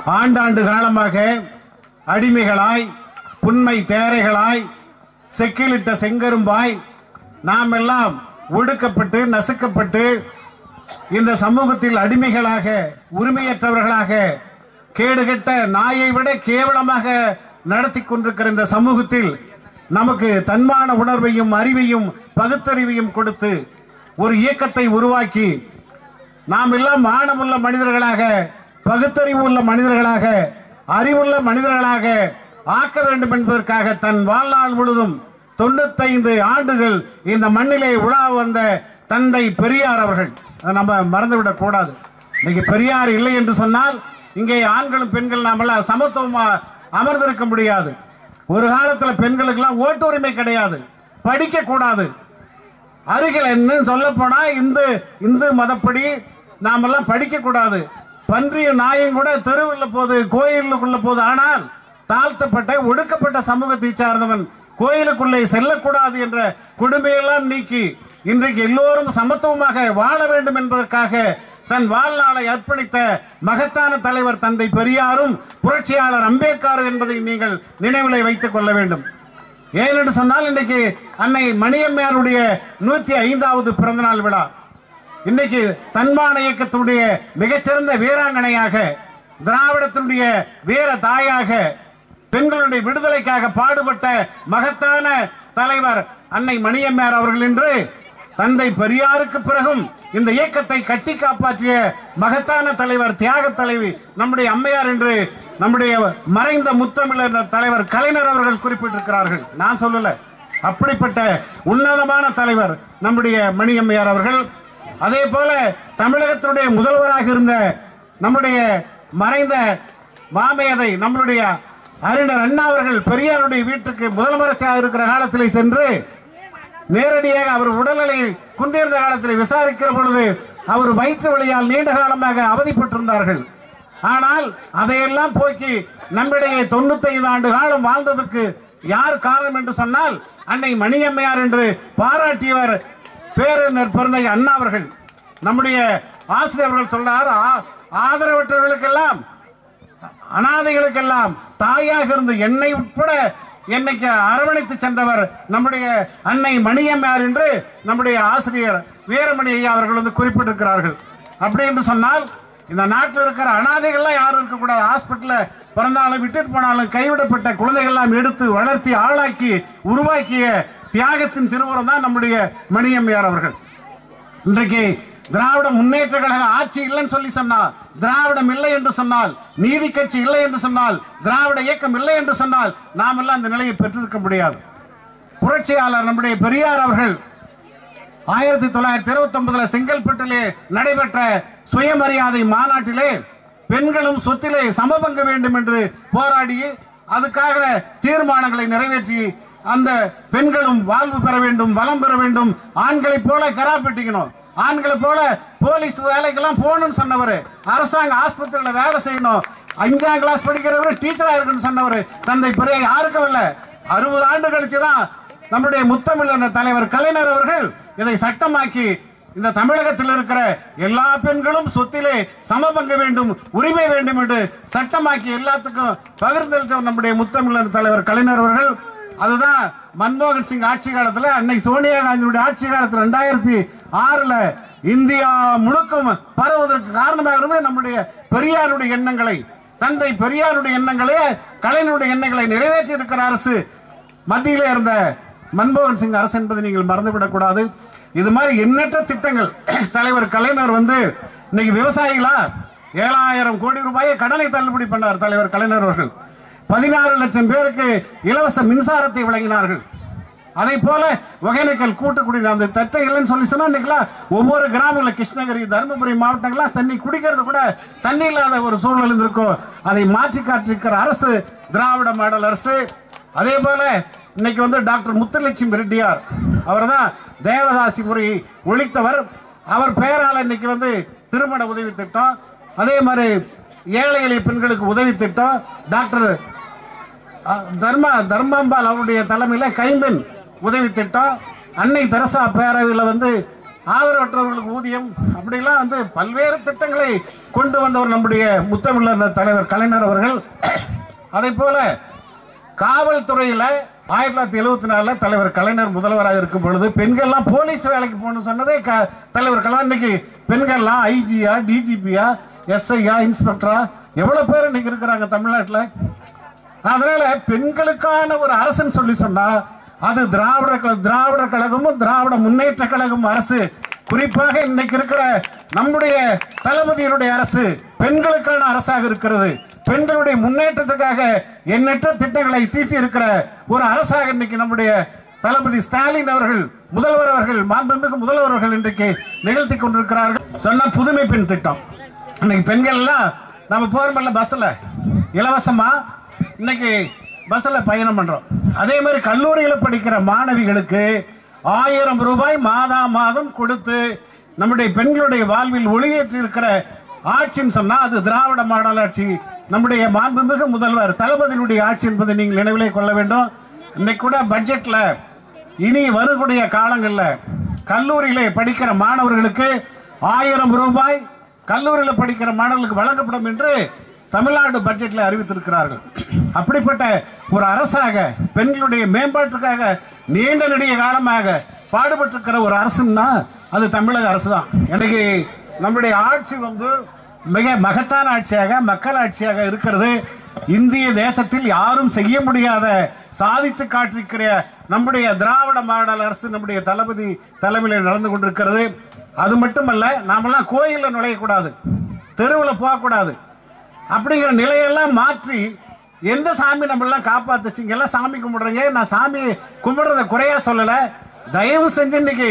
ஆண்டாண்டு காலமாக அடிமைகளாய் புன்மை தேரைகளாய் செக்கிலிட்ட செங்கரும்பாய் நாம் எல்லாம் ஒடுக்கப்பட்டு நசுக்கப்பட்டு இந்த சமூகத்தில் அடிமைகளாக உரிமையற்றவர்களாக கேடுகெட்ட நாயை விட கேவலமாக நடத்தி கொண்டிருக்கிற இந்த சமூகத்தில் நமக்கு தன்மான உணர்வையும் அறிவையும் பகுத்தறிவையும் கொடுத்து ஒரு இயக்கத்தை உருவாக்கி நாம் எல்லாம் மானமுள்ள மனிதர்களாக பகுத்தறிவு உள்ள மனிதர்களாக அறிவுள்ள மனிதர்களாக ஆக்க வேண்டும் என்பதற்காக தன் வாழ்நாள் முழுதும் தொண்ணூத்தைந்து ஆண்டுகள் இந்த மண்ணிலே உலா வந்த தந்தை பெரியார் அவர்கள் அதை நம்ம மறந்துவிடக் கூடாது இன்னைக்கு பெரியார் இல்லை என்று சொன்னால் இங்கே ஆண்களும் பெண்கள் நாமெல்லாம் சமத்துவமா அமர்ந்திருக்க முடியாது ஒரு காலத்தில் பெண்களுக்கெல்லாம் ஓட்டு உரிமை கிடையாது படிக்க கூடாது அருகில் இன்னும் சொல்ல போனா இந்து இந்து மதப்படி நாமெல்லாம் படிக்க கூடாது பன்றியும் நாயும் கூட தெருவில் போது கோயிலுக்குள்ள போது ஆனால் தாழ்த்தப்பட்ட ஒடுக்கப்பட்ட சமூகத்தை சார்ந்தவன் கோயிலுக்குள்ளே செல்லக்கூடாது என்ற கொடுமையெல்லாம் நீக்கி இன்றைக்கு எல்லோரும் சமத்துவமாக வாழ வேண்டும் என்பதற்காக தன் வாழ்நாளை அர்ப்பணித்த மகத்தான தலைவர் தந்தை பெரியாரும் புரட்சியாளர் அம்பேத்கர் என்பதை நீங்கள் நினைவிலே வைத்துக் கொள்ள வேண்டும் ஏனென்று சொன்னால் இன்றைக்கு அன்னை மணியம்மையாருடைய நூற்றி ஐந்தாவது பிறந்தநாள் விழா இன்னைக்கு தன்மான இயக்கத்தினுடைய மிகச்சிறந்த வீராங்கனையாக திராவிடத்தினுடைய வீர தாயாக பெண்களுடைய விடுதலைக்காக பாடுபட்ட மகத்தான தலைவர் அன்னை மணியம்மையார் அவர்கள் என்று தந்தை பெரியாருக்கு பிறகும் இந்த இயக்கத்தை கட்டி காப்பாற்றிய மகத்தான தலைவர் தியாக தலைவி நம்முடைய அம்மையார் என்று நம்முடைய மறைந்த முத்தமிழர் தலைவர் கலைஞர் அவர்கள் குறிப்பிட்டிருக்கிறார்கள் நான் சொல்லல அப்படிப்பட்ட உன்னதமான தலைவர் நம்முடைய மணியம்மையார் அவர்கள் அதே போல தமிழகத்தினுடைய முதல்வராக இருந்த நம்முடைய மறைந்த மாமேதை நம்மளுடைய அறிஞர் அண்ணா அவர்கள் பெரியாருடைய வீட்டுக்கு முதலமைச்சராக இருக்கிற காலத்திலே சென்று நேரடியாக அவர் உடல்நிலை குன்றிருந்த காலத்தில் விசாரிக்கிற பொழுது அவர் வயிற்று வலியால் நீண்ட காலமாக அவதிப்பட்டிருந்தார்கள் ஆனால் அதையெல்லாம் போக்கி நம்மிடையே தொண்ணூத்தைந்து ஆண்டு காலம் வாழ்ந்ததற்கு யார் காரணம் என்று சொன்னால் அன்னை மணியம்மையார் என்று பாராட்டியவர் பேரறிஞர் பிறந்த அண்ணா அவர்கள் நம்முடைய ஆசிரியர் அவர்கள் சொன்னார் "ஆ- ஆதரவற்றவர்களுக்கெல்லாம் அனாதைகளுக்கெல்லாம் தாயாக இருந்து என்னை உட்பட என்னைக்கு அரவணைத்து சென்றவர் நம்முடைய அன்னை மணியம்மையார் என்று நம்முடைய ஆசிரியர் வீரமணி ஐயா அவர்கள் வந்து குறிப்பிட்டிருக்கிறார்கள் அப்படி என்று சொன்னால் இந்த நாட்டில் இருக்கிற அனாதைகள்லாம் யாரும் இருக்கக்கூடாது ஹாஸ்பிட்டலில் பிறந்தாலும் விட்டுட்டு போனாலும் கைவிடப்பட்ட குழந்தைகள்லாம் எடுத்து வளர்த்தி ஆளாக்கி உருவாக்கிய தியாகத்தின் திருவுரம் தான் நம்முடைய மணியம்மையார் அவர்கள் இன்றைக்கு திராவிட முன்னேற்ற கழக ஆட்சி இல்லைன்னு சொல்லி சொன்னால் திராவிடம் இல்லை என்று சொன்னால் நீதி கட்சி இல்லை என்று சொன்னால் திராவிட இயக்கம் இல்லை என்று சொன்னால் நாம் எல்லாம் அந்த நிலையை பெற்றிருக்க முடியாது புரட்சியாளர் நம்முடைய பெரியார் அவர்கள் ஆயிரத்தி தொள்ளாயிரத்தி இருபத்தி ஒன்பதுல செங்கல்பட்டிலே நடைபெற்ற சுயமரியாதை மாநாட்டிலே பெண்களும் சொத்திலே சமபங்க வேண்டும் என்று போராடி அதுக்காக தீர்மானங்களை நிறைவேற்றி அந்த பெண்களும் வாழ்வு பெற வேண்டும் வளம் பெற வேண்டும் ஆண்களைப் போல கராப்பெட்டிக்கணும் ஆண்களை போல போலீஸ் வேலைக்கெல்லாம் போகணும்னு சொன்னவர் அரசாங்க ஆஸ்பத்திரியில் வேலை செய்யணும் அஞ்சாம் கிளாஸ் படிக்கிறவர் டீச்சரா இருக்குன்னு சொன்னவர் தந்தை பெரிய யாருக்கும் இல்லை அறுபது ஆண்டு கழிச்சு தான் நம்முடைய முத்தமிழர் தலைவர் கலைஞர் அவர்கள் இதை சட்டமாக்கி இந்த தமிழகத்தில் இருக்கிற எல்லா பெண்களும் சொத்திலே சமபங்க வேண்டும் உரிமை வேண்டும் என்று சட்டமாக்கி எல்லாத்துக்கும் பகிர்ந்தளித்த நம்முடைய முத்தமிழர் தலைவர் கலைஞர் அவர்கள் அதுதான் மன்மோகன் சிங் ஆட்சி காலத்தில் அன்னை சோனியா காந்தியுடைய ஆட்சி காலத்தில் ரெண்டாயிரத்தி ஆறுல இந்தியா முழுக்கும் பரவுவதற்கு காரணமாக இருந்தது நம்முடைய பெரியாருடைய எண்ணங்களை தந்தை பெரியாருடைய எண்ணங்களே கலைஞருடைய எண்ணங்களை நிறைவேற்றி இருக்கிற அரசு மத்தியிலே இருந்த மன்மோகன் சிங் அரசு என்பதை நீங்கள் மறந்துவிடக்கூடாது இது மாதிரி எண்ணற்ற திட்டங்கள் தலைவர் கலைஞர் வந்து இன்னைக்கு விவசாயிகளா ஏழாயிரம் கோடி ரூபாயை கடனை தள்ளுபடி பண்ணார் தலைவர் கலைஞர் அவர்கள் பதினாறு லட்சம் பேருக்கு இலவச மின்சாரத்தை வழங்கினார்கள் அதே போல ஒகேனக்கல் கூட்டுக்குடிநீர் அந்த திட்டம் இல்லைன்னு சொல்லி சொன்னா இன்னைக்கெல்லாம் ஒவ்வொரு கிராமங்களில் கிருஷ்ணகிரி தருமபுரி மாவட்டங்கள்லாம் தண்ணி குடிக்கிறது கூட தண்ணி இல்லாத ஒரு சூழ்நிலை இருக்கும் அதை மாற்றி காட்டிருக்கிற அரசு திராவிட மாடல் அரசு அதே போல இன்னைக்கு வந்து டாக்டர் முத்துலட்சுமி ரெட்டியார் அவர் தான் தேவதாசிபுரி ஒழித்தவர் அவர் பெயரால் இன்னைக்கு வந்து திருமண உதவி திட்டம் அதே மாதிரி ஏழை எளிய பெண்களுக்கு உதவி திட்டம் டாக்டர் அஹ், தர்ம தர்மாம்பாள் அவருடைய தலைமையில் கைம்பெண் உதவி திட்டம் அன்னை தெரசா பேரவையில் வந்து ஆதரவற்றவர்களுக்கு ஊதியம் அப்படிலாம் வந்து பல்வேறு திட்டங்களை கொண்டு வந்தவர் நம்முடைய முத்தமிழர் தலைவர் கலைஞர் அவர்கள் அதே போல காவல்துறையில் ஆயிரத்தி தொள்ளாயிரத்தி எழுபத்தி நாலில் தலைவர் கலைஞர் முதல்வராக இருக்கும் பொழுது பெண்கள்லாம் போலீஸ் வேலைக்கு போகணும்னு சொன்னதே க தலைவர் கலைஞர் இன்னைக்கு பெண்கள்லாம் ஐஜியா டிஜிபியா எஸ்ஐயா இன்ஸ்பெக்டரா எவ்வளோ பேர் இன்னைக்கு இருக்கிறாங்க தமிழ்நாட்டில் அதனால பெண்களுக்கான ஒரு அரசுன்னு சொல்லி சொன்னா அது திராவிட கழ- திராவிட கழகமும் திராவிட முன்னேற்ற கழகம் அரசு குறிப்பாக இன்னைக்கு இருக்கிற நம்முடைய தளபதியினுடைய அரசு பெண்களுக்கான அரசாக இருக்கிறது பெண்களுடைய முன்னேற்றத்துக்காக எண்ணற்ற திட்டங்களை தீட்டி இருக்கிற ஒரு அரசாக இன்னைக்கு நம்முடைய தளபதி ஸ்டாலின் அவர்கள் முதல்வர் அவர்கள் மாண்புமிகு முதல்வர் அவர்கள் இன்றைக்கு நிகழ்த்தி கொண்டிருக்கிறார்கள் சொன்ன புதுமை பெண் திட்டம் இன்னைக்கு பெண்கள் எல்லாம் நம்ம போறோம்ல பஸ்ஸில் இலவசமா இன்னைக்கு பஸ்ஸில் பயணம் பண்றோம் அதே மாதிரி கல்லூரியில் படிக்கிற மாணவிகளுக்கு ஆயிரம் ரூபாய் மாதா மாதம் கொடுத்து நம்முடைய பெண்களுடைய வாழ்வில் ஒளியேற்றி இருக்கிற ஆட்சின்னு சொன்னா அது திராவிட மாடல் ஆட்சி நம்முடைய மாண்புமிகு முதல்வர் தளபதியினுடைய ஆட்சி என்பதை நீங்கள் நினைவிலே கொள்ள வேண்டும் இன்னைக்கு கூட பட்ஜெட்ல இனி வரக்கூடிய காலங்களில் கல்லூரியிலே படிக்கிற மாணவர்களுக்கு ஆயிரம் ரூபாய் கல்லூரியில் படிக்கிற மாணவர்களுக்கு வழங்கப்படும் என்று தமிழ்நாடு பட்ஜெட்டில் அறிவித்திருக்கிறார்கள் அப்படிப்பட்ட ஒரு அரசாக பெண்களுடைய மேம்பாட்டுக்காக நீண்ட நெடிய காலமாக பாடுபட்டிருக்கிற ஒரு அரசுன்னா அது தமிழக அரசு தான் எனக்கு நம்முடைய ஆட்சி வந்து மிக மகத்தான ஆட்சியாக மக்கள் ஆட்சியாக இருக்கிறது இந்திய தேசத்தில் யாரும் செய்ய முடியாத சாதித்து காட்டிருக்கிற நம்முடைய திராவிட மாடல் அரசு நம்முடைய தளபதி தலைமையில் நடந்து கொண்டிருக்கிறது அது மட்டுமல்ல நாமெல்லாம் கோயிலில் நுழையக்கூடாது தெருவில் போகக்கூடாது அப்படிங்கிற நிலையெல்லாம் மாற்றி எந்த சாமி நம்மளெல்லாம் காப்பாத்துச்சு இங்கெல்லாம் சாமி கும்பிடுறீங்க நான் சாமி கும்பிடுறத குறையா சொல்லலை தயவு செஞ்சு இன்னைக்கு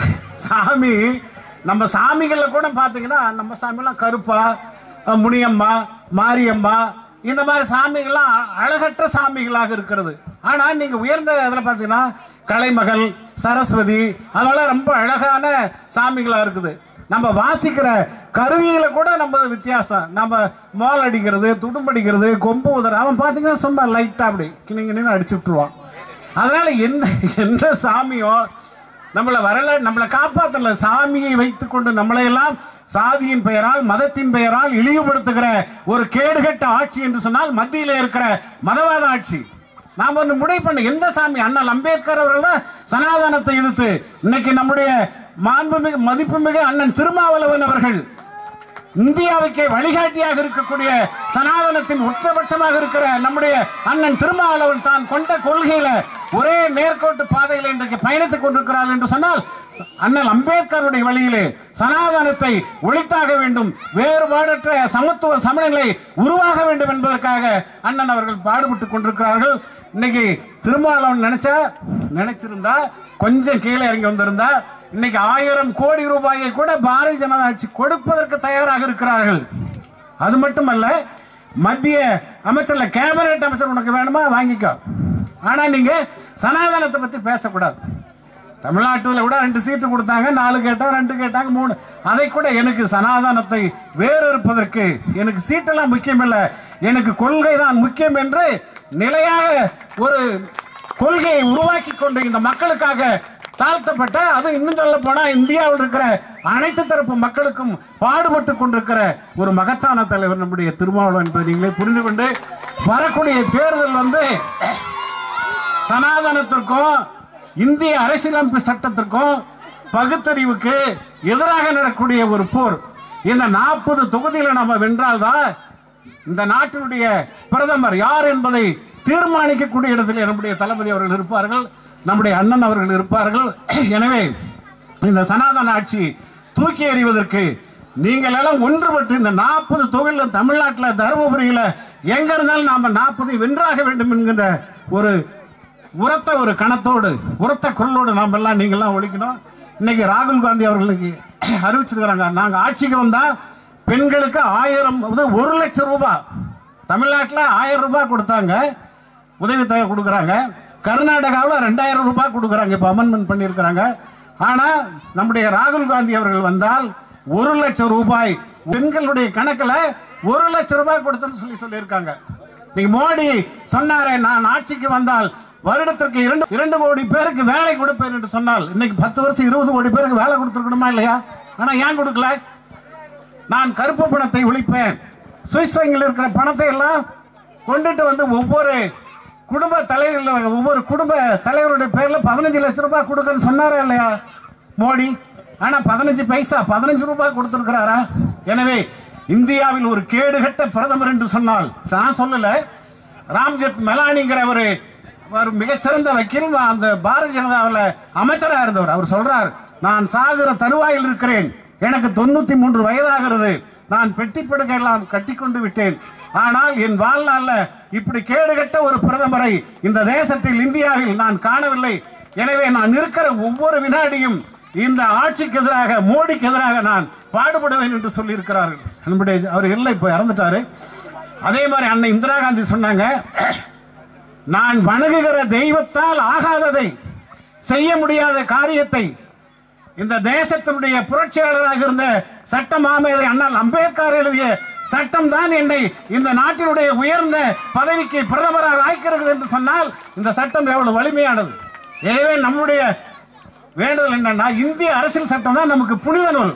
சாமி நம்ம சாமிகளில் கூட பார்த்தீங்கன்னா நம்ம சாமிலாம் கருப்பா அஹ், முனியம்மா மாரியம்மா இந்த மாதிரி சாமிகள்லாம் அ- அழகற்ற சாமிகளாக இருக்கிறது ஆனால் நீங்கள் உயர்ந்த இதில் பார்த்தீங்கன்னா கலைமகள் சரஸ்வதி அதெல்லாம் ரொம்ப அழகான சாமிகளாக இருக்குது நம்ம வாசிக்கிற கருவியில கூட நம்ம வித்தியாசம் நம்ம மோல் அடிக்கிறது துடும்படிக்கிறது கொம்பு உதற அவன் பார்த்தீங்கன்னா சும்மா லைட்டாக அப்படி கிணிங்கினு அடிச்சு விட்டுருவான் அதனால எந்த எந்த சாமியோ நம்மளை வரல நம்மளை காப்பாத்தல சாமியை வைத்துக்கொண்டு நம்மளை எல்லாம் சாதியின் பெயரால் மதத்தின் பெயரால் இழிவுபடுத்துகிற ஒரு கேடுகட்ட ஆட்சி என்று சொன்னால் மத்தியில இருக்கிற மதவாத ஆட்சி நாம் ஒன்று முடிவு பண்ண எந்த சாமி அண்ணல் அம்பேத்கர் அவர்கள் தான் சனாதனத்தை எதிர்த்து இன்னைக்கு நம்முடைய மாண்புமிகு மதிப்புமிகு அண்ணன் திருமாவளவன் அவர்கள் இந்தியாவுக்கே வழிகாட்டியாக இருக்கக்கூடிய சனாதனத்தின் உச்சபட்சமாக இருக்கிற நம்முடைய அண்ணன் திருமாவளவன் தான் கொண்ட கொள்கையில ஒரே நேர்கோட்டு பாதையில் இன்றைக்கு பயணித்துக் கொண்டிருக்கிறார் என்று சொன்னால் அண்ணல் அம்பேத்கருடைய வழியிலே சனாதனத்தை ஒழித்தாக வேண்டும் வேறுபாடற்ற சமத்துவ சமநிலை உருவாக வேண்டும் என்பதற்காக அண்ணன் அவர்கள் பாடுபட்டுக் கொண்டிருக்கிறார்கள் இன்னைக்கு திருமாவளவன் நினைச்சா நினைச்சிருந்தா கொஞ்சம் கீழே இறங்கி வந்திருந்தா இன்னைக்கு ஆயிரம் கோடி ரூபாயை கூட பாரதிய ஜனதா ஆட்சி கொடுப்பதற்கு தயாராக இருக்கிறார்கள் அது மட்டுமல்ல மத்திய அமைச்சர்ல கேபினெட் அமைச்சர் உனக்கு வேணுமா வாங்கிக்கோ ஆனா நீங்க சனாதனத்தை பத்தி பேசக்கூடாது தமிழ்நாட்டில் கூட ரெண்டு சீட்டு கொடுத்தாங்க நாலு கேட்டா ரெண்டு கேட்டாங்க மூணு அதை கூட எனக்கு சனாதனத்தை வேறு இருப்பதற்கு எனக்கு சீட்டெல்லாம் முக்கியம் இல்லை எனக்கு கொள்கை தான் முக்கியம் என்று நிலையாக ஒரு கொள்கையை உருவாக்கி கொண்டு இந்த மக்களுக்காக தாழ்த்தப்பட்ட அது இன்னும் சொல்ல போனா இந்தியாவில் இருக்கிற அனைத்து தரப்பு மக்களுக்கும் பாடுபட்டு கொண்டிருக்கிற ஒரு மகத்தான தலைவர் நம்முடைய திருமாவளவன் என்பதை நீங்களே புரிந்து கொண்டு வரக்கூடிய தேர்தல் வந்து சனாதனத்திற்கும் இந்திய அரசியலமைப்பு சட்டத்திற்கும் பகுத்தறிவுக்கு எதிராக நடக்கக்கூடிய ஒரு போர் இந்த நாற்பது தொகுதியில நம்ம வென்றால்தான் இந்த நாட்டினுடைய பிரதமர் யார் என்பதை தீர்மானிக்கக்கூடிய இடத்தில் நம்முடைய தளபதி அவர்கள் இருப்பார்கள் நம்முடைய அண்ணன் அவர்கள் இருப்பார்கள் எனவே இந்த சனாதன ஆட்சி தூக்கி எறிவதற்கு நீங்கள் எல்லாம் ஒன்றுபட்டு இந்த நாற்பது தொகுதியில் தமிழ்நாட்டில் தருமபுரியில் எங்க இருந்தாலும் நாம நாற்பதை வென்றாக வேண்டும் என்கின்ற ஒரு உரத்த ஒரு கணத்தோடு உரத்த குரலோடு நாம் எல்லாம் நீங்கள்லாம் ஒழிக்கணும் இன்னைக்கு ராகுல் காந்தி அவர்களுக்கு அறிவிச்சிருக்கிறாங்க நாங்கள் ஆட்சிக்கு வந்தால் பெண்களுக்கு ஆயிரம் அதாவது ஒரு லட்சம் ரூபாய் தமிழ்நாட்டில் ஆயிரம் ரூபாய் கொடுத்தாங்க உதவித்தொகை கொடுக்குறாங்க கர்நாடகாவில் ரெண்டாயிரம் ரூபாய் கொடுக்குறாங்க இப்போ அமெண்ட்மெண்ட் பண்ணியிருக்கிறாங்க ஆனால் நம்முடைய ராகுல் காந்தி அவர்கள் வந்தால் ஒரு லட்சம் ரூபாய் பெண்களுடைய கணக்கில் ஒரு லட்சம் ரூபாய் கொடுத்தேன்னு சொல்லி சொல்லியிருக்காங்க நீங்க மோடி சொன்னாரே நான் ஆட்சிக்கு வந்தால் வருடத்திற்கு இரண்டு இரண்டு கோடி பேருக்கு வேலை கொடுப்பேன் என்று சொன்னால் இன்னைக்கு பத்து வருஷம் இருபது கோடி பேருக்கு வேலை கொடுத்துருக்கணுமா இல்லையா ஆனா ஏன் கொடுக்கல நான் கருப்பு பணத்தை ஒழிப்பேன் சுவிஸ் வங்கியில் இருக்கிற பணத்தை எல்லாம் கொண்டுட்டு வந்து ஒவ்வொரு குடும்ப தலைவர்கள் ஒவ்வொரு குடும்ப தலைவருடைய பேர்ல பதினஞ்சு லட்சம் ரூபாய் கொடுக்கன்னு சொன்னாரா இல்லையா மோடி ஆனா பதினஞ்சு பைசா பதினஞ்சு ரூபாய் கொடுத்திருக்கிறாரா எனவே இந்தியாவில் ஒரு கேடுகட்ட பிரதமர் என்று சொன்னால் நான் சொல்லல ராம்ஜெத் மெலானிங்கிற ஒரு ஒரு மிகச்சிறந்த வக்கீல் அந்த பாரதிய ஜனதாவில் அமைச்சராக இருந்தவர் அவர் சொல்றார் நான் சாகுற தருவாயில் இருக்கிறேன் எனக்கு தொண்ணூத்தி மூன்று வயதாகிறது நான் பெட்டி படுக்கை எல்லாம் கட்டி கொண்டு விட்டேன் ஆனால் என் வாழ்நாள்ல இப்படி கேடுகட்ட ஒரு பிரதமரை இந்த தேசத்தில் இந்தியாவில் நான் காணவில்லை எனவே நான் இருக்கிற ஒவ்வொரு வினாடியும் இந்த ஆட்சிக்கு எதிராக மோடிக்கு எதிராக நான் பாடுபடுவேன் என்று சொல்லியிருக்கிறார்கள் நம்முடைய அவர் இல்லை இப்போ இறந்துட்டாரு அதே மாதிரி அன்னை இந்திரா காந்தி சொன்னாங்க நான் வணங்குகிற தெய்வத்தால் ஆகாததை செய்ய முடியாத காரியத்தை இந்த தேசத்தினுடைய புரட்சியாளராக இருந்த சட்ட மாமேதை அண்ணல் அம்பேத்கர் எழுதிய சட்டம் தான் என்னை இந்த நாட்டினுடைய உயர்ந்த பதவிக்கு பிரதமராக ஆக்கிறது என்று சொன்னால் இந்த சட்டம் எவ்வளவு வலிமையானது எனவே நம்முடைய வேண்டுதல் என்னன்னா இந்திய அரசியல் சட்டம் தான் நமக்கு புனித நூல்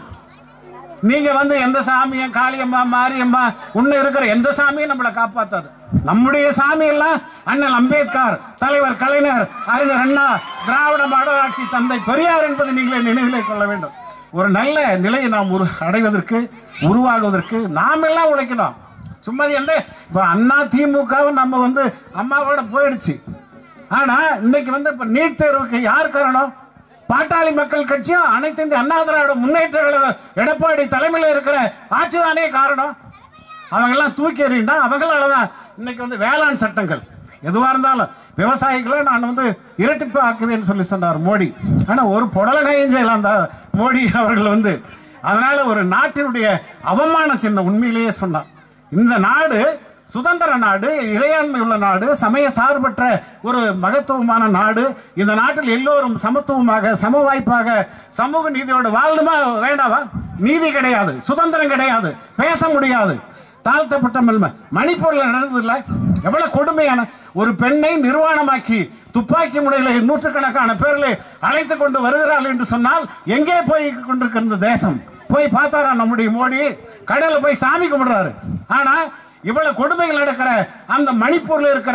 நீங்க வந்து எந்த சாமியும் காளியம்மா மாரியம்மா உன்ன இருக்கிற எந்த சாமியும் நம்மளை காப்பாத்தாது நம்முடைய சாமி எல்லாம் அண்ணல் அம்பேத்கர் தலைவர் கலைஞர் அறிஞர் அண்ணா திராவிட மாடலாட்சி தந்தை பெரியார் என்பதை நீங்களே நினைவிலே கொள்ள வேண்டும் ஒரு நல்ல நிலையை நாம் உரு அடைவதற்கு உருவாகுவதற்கு நாம் எல்லாம் உழைக்கணும் சும்மா இது எந்த இப்போ அண்ணா திமுகவும் நம்ம வந்து அம்மாவோட போயிடுச்சு ஆனா இன்னைக்கு வந்து இப்ப நீட் தேர்வுக்கு யார் காரணம் பாட்டாளி மக்கள் கட்சியும் அனைத்து இந்திய அண்ணா திராவிட முன்னேற்ற கழக எடப்பாடி தலைமையில் இருக்கிற ஆட்சிதானே காரணம் அவங்க எல்லாம் தூக்கி எறிண்டா அவங்களால தான் இன்னைக்கு வந்து வேளாண் சட்டங்கள் எதுவாக இருந்தாலும் விவசாயிகளை நான் வந்து இரட்டிப்பு ஆக்குவேன்னு சொல்லி சொன்னார் மோடி ஆனால் ஒரு புடலகாயும் செய்யலாம் தான் மோடி அவர்கள் வந்து அதனால ஒரு நாட்டினுடைய அவமான சின்ன உண்மையிலேயே சொன்னான் இந்த நாடு சுதந்திர நாடு இறையாண்மை உள்ள நாடு சமய சார்பற்ற ஒரு மகத்துவமான நாடு இந்த நாட்டில் எல்லோரும் சமத்துவமாக சம வாய்ப்பாக சமூக நீதியோடு வாழணுமா வேண்டாவா நீதி கிடையாது சுதந்திரம் கிடையாது பேச முடியாது தாழ்த்தப்பட்ட மெல்ம மணிப்பூர்ல நடந்ததில்ல எவ்வளவு கொடுமையான ஒரு பெண்ணை நிர்வாணமாக்கி துப்பாக்கி முனையில் நூற்றுக்கணக்கான பேர்களை அழைத்து கொண்டு வருகிறார்கள் என்று சொன்னால் எங்கே போய் கொண்டிருக்கிற இந்த தேசம் போய் பார்த்தாரா நம்முடைய மோடி கடல்ல போய் சாமி கும்பிடுறாரு ஆனா இவ்வளவு கொடுமைகள் நடக்கிற அந்த மணிப்பூர்ல இருக்கிற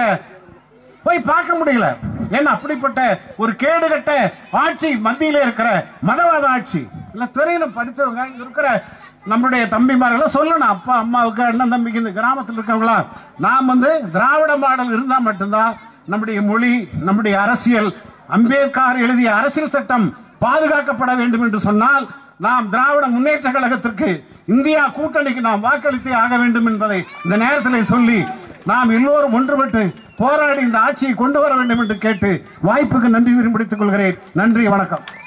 போய் பார்க்க முடியல ஏன்னா அப்படிப்பட்ட ஒரு கேடுகட்ட ஆட்சி மத்தியில இருக்கிற மதவாத ஆட்சி இல்ல துறையில படிச்சவங்க இங்க இருக்கிற நம்முடைய தம்பிமாரெல்லாம் சொல்லணும் அப்பா அம்மாவுக்கு அண்ணன் தம்பிக்கு இந்த கிராமத்தில் இருக்கிறவங்களா நாம் வந்து திராவிட மாடல் இருந்தால் மட்டும்தான் நம்முடைய மொழி நம்முடைய அரசியல் அம்பேத்கர் எழுதிய அரசியல் சட்டம் பாதுகாக்கப்பட வேண்டும் என்று சொன்னால் நாம் திராவிட முன்னேற்ற கழகத்திற்கு இந்தியா கூட்டணிக்கு நாம் வாக்களித்தே ஆக வேண்டும் என்பதை இந்த நேரத்தில் சொல்லி நாம் எல்லோரும் ஒன்றுபட்டு போராடி இந்த ஆட்சியை கொண்டு வர வேண்டும் என்று கேட்டு வாய்ப்புக்கு நன்றி விரும்பித்துக் கொள்கிறேன் நன்றி வணக்கம்